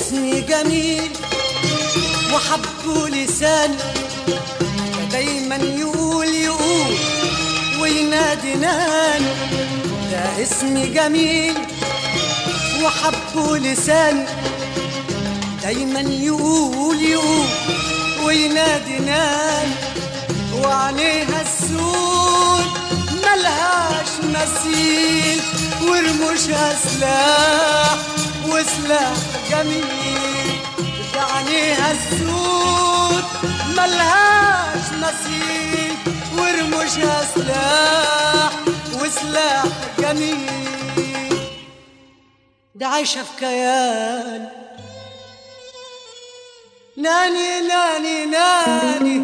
اسمي جميل وحبه لساني دايما يقول يقول وينادي ناني ده اسمي جميل وحبه لساني دايما يقول يقول وينادي ناني وعليها السود ملهاش مثيل ورموشها سلاح وسلاح جميل ده عليها السود ملهاش مثيل ورموشها سلاح وسلاح جميل ده عايشة في كيان ناني ناني ناني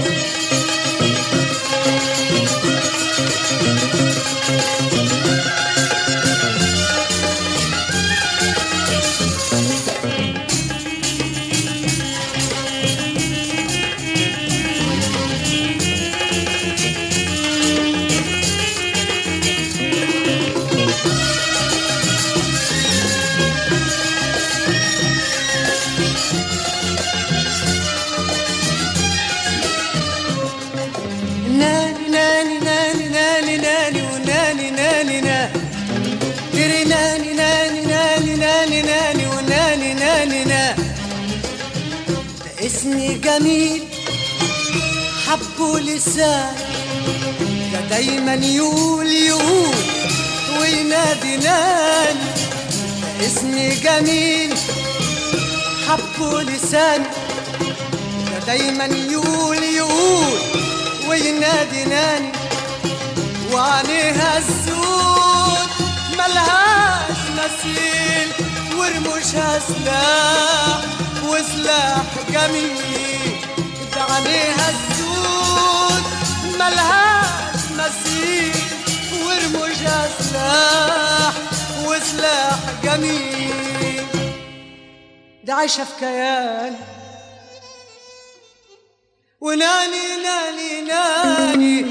ناني ناني ناني ناني ناني وناني ناني ناني تري ناني ناني ناني ناني ناني وناني ناني ناني ده اسمي جميل حبه لسان ده دايما يقول يقول وينادي ناني ده اسمي جميل حبه لسان ده دايما يقول يقول وينادي ناني وعليها السود ملهاش مثيل ورموشها سلاح وسلاح جميل ده عليها السود ملهاش مثيل ورموشها سلاح وسلاح جميل ده عايشة في كيان وناني ناني ناني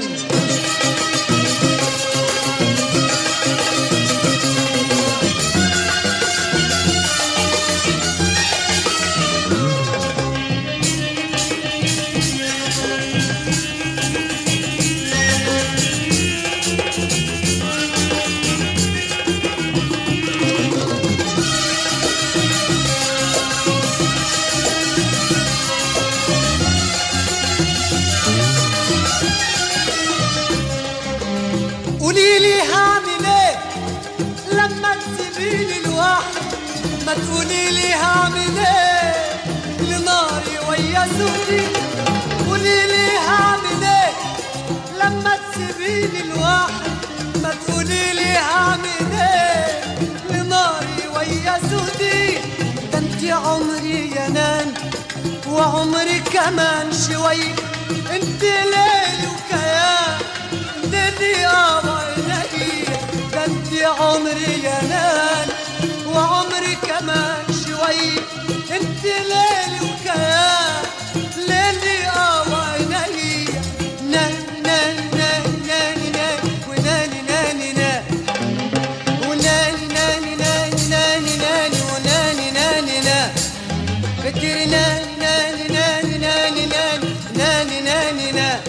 قولي لي هعمل ايه لما تسيبيني لوحدي ما تقولي لي هعمل ايه لناري ويا سودي قولي لي هعمل ايه لما تسيبيني لوحدي ما تقولي لي هعمل ايه لناري ويا سودي ده انت عمري يا ناني وعمري كمان شوي انت ليل وكيان دني عيني ده انت عمري يا نان وعمري كمان شوي انت ليلي وكيان ليلي اه عيني ناني ناني ناني ناني ناني وناني ناني ناني وناني ناني ناني ناني ناني وناني ناني ناني فكري ناني ناني ناني ناني ناني ناني ناني ناني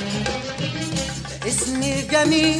اسمي جميل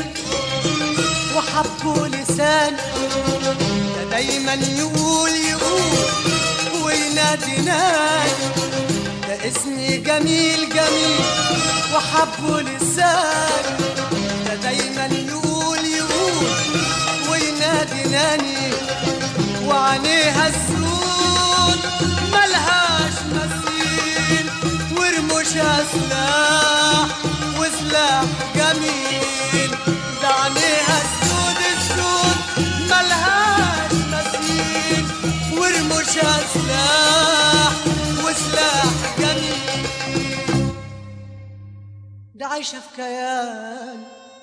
وحبه لسان ده دايما يقول يقول وينادي نادي ده اسمي جميل جميل وحبه لسان ده دايما يقول يقول وينادي ناني وعليها السود ملهاش مثيل ورموشها سلاح وسلاح جميل ده عليها السود السود ملهاش مثيل ورموشها سلاح وسلاح جميل ده عايشة في كيان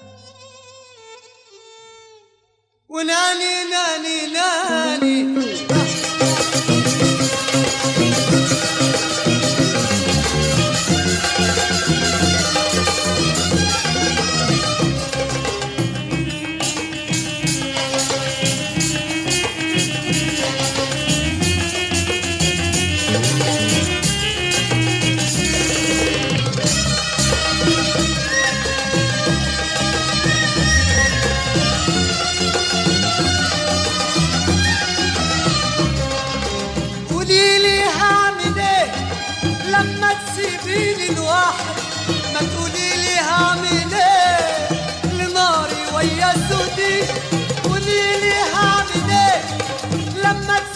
وناني ناني ناني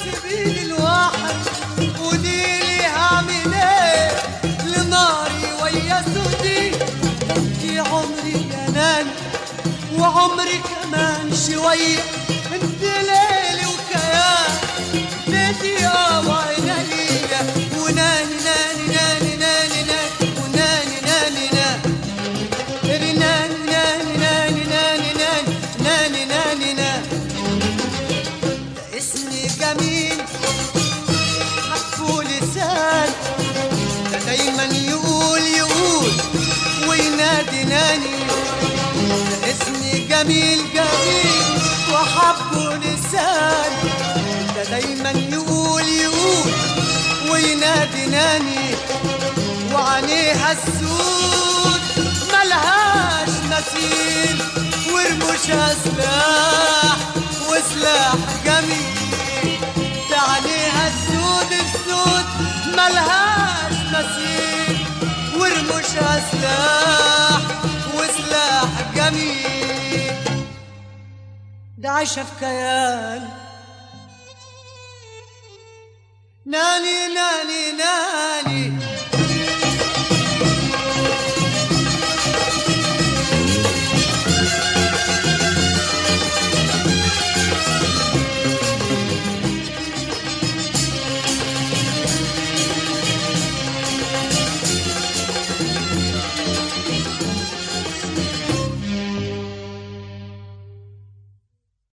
سيبيني الواحد قوليلي هعمل ايه لناري ويا سودي انتي عمري يا ناني وعمري كمان شوية انت ليلي وكيان ليلي اه وعينيا وناني ناني ناني ناني ناني وناني ناني ناني ناني ناني ناني ناني ناني ناني ناني ناني ده اسمي جميل حرفه لسان ده دايما يقول يقول وينادي ناني ده اسمي جميل جميل وحبه لسان ده دايما يقول يقول وينادي ناني وعينيها السود ملهاش مثيل ورموشها سلاح وسلاح جميل ده عليها السود السود ملهاش مثيل ورموشها سلاح وسلاح جميل ده عايشة في كيان ناني ناني ناني